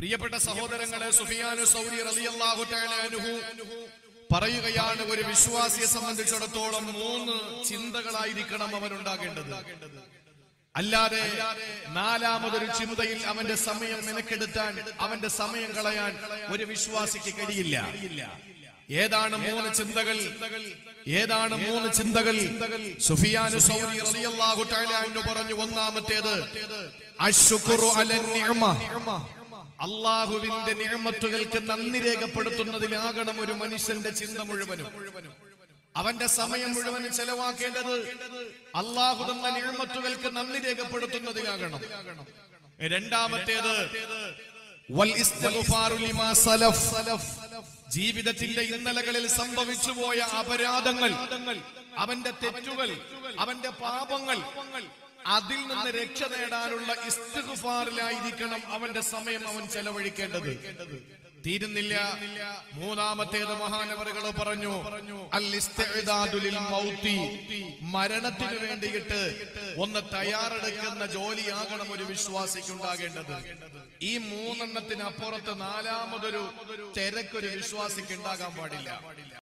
പ്രിയപ്പെട്ട സഹോദരങ്ങളെ സുഫിയാനു സൗരി റളിയല്ലാഹു തആല അൻഹു പറയുകയാണ് ഒരു വിശ്വാസിയെ സംബന്ധിച്ചിടത്തോളം മൂന്ന് ചിന്തകളായിരിക്കണം അവനുണ്ടാകേണ്ടത് അല്ലാതെ നാലാമതൊരു ചിന്തയിൽ അവന്റെ സമയം മെനക്കെടുത്താൻ അവന്റെ സമയം കളയാൻ ഒരു വിശ്വാസിക്ക് കഴിയില്ല ഏതാണ് മൂന്ന് ചിന്തകൾ ഏതാണ് മൂന്ന് ചിന്തകൾ സുഫിയാനു സൗരി റളിയല്ലാഹു തആല അൻഹു പറഞ്ഞു ഒന്നാമത്തേത് അശ്ശുക്റു അലൻ നിഅമ അള്ളാഹുവിന്റെ നിയമത്തുകൾക്ക് നന്ദി രേഖപ്പെടുത്തുന്നതിലാകണം ഒരു മനുഷ്യന്റെ ചിന്ത മുഴുവനും അവന്റെ സമയം മുഴുവനും ചെലവാക്കേണ്ടത് അള്ളാഹു തന്ന നിയമത്തുകൾക്ക് നന്ദി രേഖപ്പെടുത്തുന്നതിലാകണം രണ്ടാമത്തേത് വൽ ഇസ്തിഗ്ഫാറു ലിമാ സലഫ് ജീവിതത്തിന്റെ ഇന്നലകളിൽ സംഭവിച്ചു പോയ അപരാധങ്ങൾ അവന്റെ തെറ്റുകൾ അവന്റെ പാപങ്ങൾ അതിൽ നിന്ന് രക്ഷ നേടാനുള്ള ഇസ്തിഗ്ഫാറിലായിരിക്കണം അവന്റെ സമയം അവൻ ചെലവഴിക്കേണ്ടത് തീരുന്നില്ല മൂന്നാമത്തേത് മഹാനവറുകൾ പറഞ്ഞു അൽ ഇസ്തിഅദാദു ലിൽ മൗത്തി മരണത്തിന് വേണ്ടിയിട്ട് ഒന്ന് തയ്യാറെടുക്കുന്ന ജോലിയാകണം ഒരു വിശ്വാസിക്കുണ്ടാകേണ്ടത് ഈ മൂന്നെണ്ണത്തിന് അപ്പുറത്ത് നാലാമതൊരു തിരക്കൊരു വിശ്വാസിക്ക് ഉണ്ടാകാൻ പാടില്ല